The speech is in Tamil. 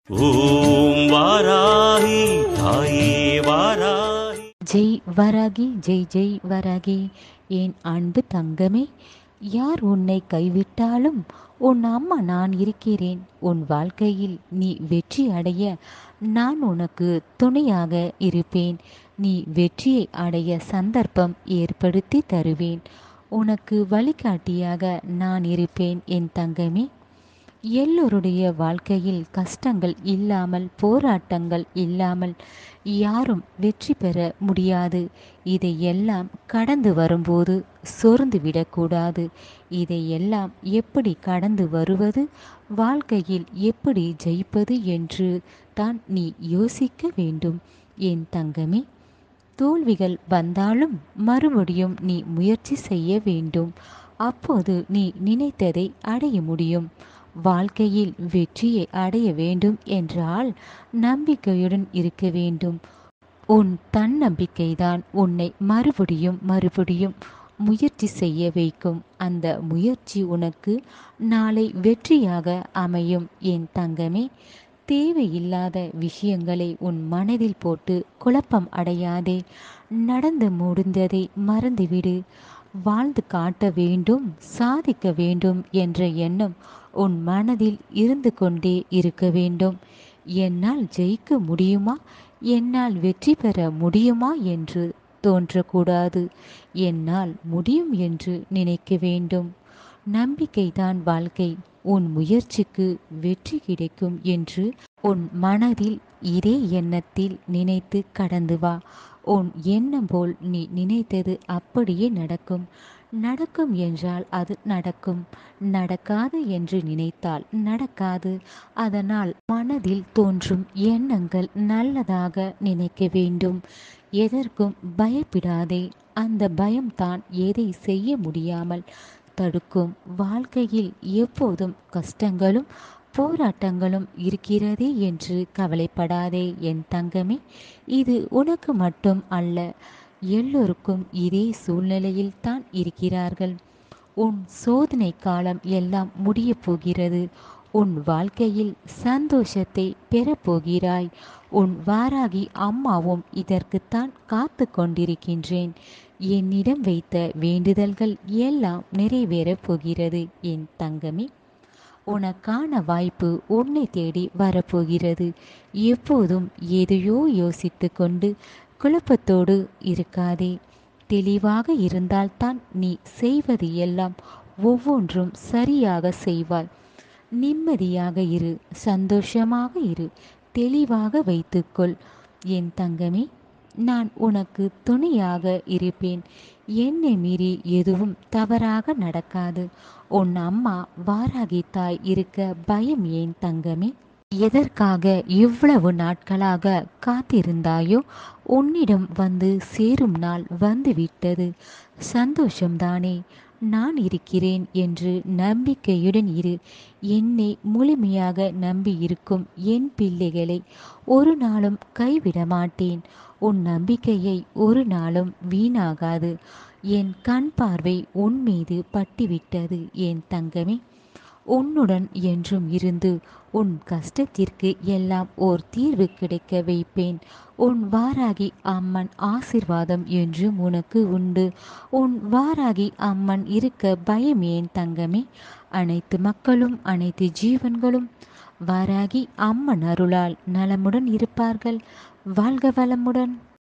ஓம் வாராகி தாயே வாராகி ஜெய் வராகி ஜெய் ஜெய் வராகி என் அன்பு தங்கமே யார் உன்னை கைவிட்டாலும் உன் அம்மா நான் இருக்கிறேன் உன் வாழ்க்கையில் நீ வெற்றி அடைய நான் உனக்கு துணையாக இருப்பேன் நீ வெற்றியை அடைய சந்தர்ப்பம் ஏற்படுத்தி தருவேன் உனக்கு வழிகாட்டியாக நான் இருப்பேன் என் தங்கமே எல்லோருடைய வாழ்க்கையில் கஷ்டங்கள் இல்லாமல் போராட்டங்கள் இல்லாமல் யாரும் வெற்றி பெற முடியாது இதையெல்லாம் கடந்து வரும்போது சோர்ந்து விடக்கூடாது இதையெல்லாம் எப்படி கடந்து வருவது வாழ்க்கையில் எப்படி ஜெயிப்பது என்று தான் நீ யோசிக்க வேண்டும் என் தங்கமே தோல்விகள் வந்தாலும் மறுபடியும் நீ முயற்சி செய்ய வேண்டும் அப்போது நீ நினைத்ததை அடைய முடியும் வாழ்க்கையில் வெற்றியை அடைய வேண்டும் என்றால் நம்பிக்கையுடன் இருக்க வேண்டும் உன் தன்னம்பிக்கைதான் உன்னை மறுபடியும் மறுபடியும் முயற்சி செய்ய வைக்கும் அந்த முயற்சி உனக்கு நாளை வெற்றியாக அமையும் என் தங்கமே தேவையில்லாத விஷயங்களை உன் மனதில் போட்டு குழப்பம் அடையாதே நடந்து முடிந்ததை மறந்துவிடு வாழ்ந்து காட்ட வேண்டும் சாதிக்க வேண்டும் என்ற எண்ணம் உன் மனதில் இருந்து கொண்டே இருக்க வேண்டும் என்னால் ஜெயிக்க முடியுமா என்னால் வெற்றி பெற முடியுமா என்று தோன்றக்கூடாது என்னால் முடியும் என்று நினைக்க வேண்டும் நம்பிக்கைதான் வாழ்க்கை உன் முயற்சிக்கு வெற்றி கிடைக்கும் என்று உன் மனதில் இதே எண்ணத்தில் நினைத்து கடந்து வா உன் எண்ணம் போல் நீ நினைத்தது அப்படியே நடக்கும் நடக்கும் என்றால் அது நடக்கும் நடக்காது என்று நினைத்தால் நடக்காது அதனால் மனதில் தோன்றும் எண்ணங்கள் நல்லதாக நினைக்க வேண்டும் எதற்கும் பயப்படாதே அந்த பயம்தான் எதை செய்ய முடியாமல் தடுக்கும் வாழ்க்கையில் எப்போதும் கஷ்டங்களும் போராட்டங்களும் இருக்கிறதே என்று கவலைப்படாதே என் தங்கமே இது உனக்கு மட்டும் அல்ல எல்லோருக்கும் இதே சூழ்நிலையில் தான் இருக்கிறார்கள் உன் சோதனை காலம் எல்லாம் முடியப் போகிறது உன் வாழ்க்கையில் சந்தோஷத்தை பெறப்போகிறாய் உன் வாராகி அம்மாவும் இதற்குத்தான் காத்து கொண்டிருக்கின்றேன் என்னிடம் வைத்த வேண்டுதல்கள் எல்லாம் நிறைவேறப் போகிறது என் தங்கமே உனக்கான வாய்ப்பு உன்னை தேடி வரப்போகிறது எப்போதும் எதையோ யோசித்து கொண்டு குழப்பத்தோடு இருக்காதே தெளிவாக இருந்தால்தான் நீ செய்வது எல்லாம் ஒவ்வொன்றும் சரியாக செய்வாய் நிம்மதியாக இரு சந்தோஷமாக இரு தெளிவாக வைத்துக்கொள் என் தங்கமே நான் உனக்கு துணையாக இருப்பேன் என்னை மீறி எதுவும் தவறாக நடக்காது உன் அம்மா வாராகி தாய் இருக்க பயம் ஏன் தங்கமே எதற்காக இவ்வளவு நாட்களாக காத்திருந்தாயோ உன்னிடம் வந்து சேரும் நாள் வந்துவிட்டது சந்தோஷம்தானே நான் இருக்கிறேன் என்று நம்பிக்கையுடன் இரு என்னை முழுமையாக நம்பி இருக்கும் என் பிள்ளைகளை ஒரு நாளும் கைவிட மாட்டேன் உன் நம்பிக்கையை ஒரு நாளும் வீணாகாது என் கண் பார்வை உன் மீது பட்டுவிட்டது என் தங்கமே உன்னுடன் என்றும் இருந்து உன் கஷ்டத்திற்கு எல்லாம் ஓர் தீர்வு கிடைக்க வைப்பேன் உன் வாராகி அம்மன் ஆசிர்வாதம் என்றும் உனக்கு உண்டு உன் வாராகி அம்மன் இருக்க பயம் ஏன் தங்கமே அனைத்து மக்களும் அனைத்து ஜீவன்களும் வாராகி அம்மன் அருளால் நலமுடன் இருப்பார்கள் வாழ்க வளமுடன்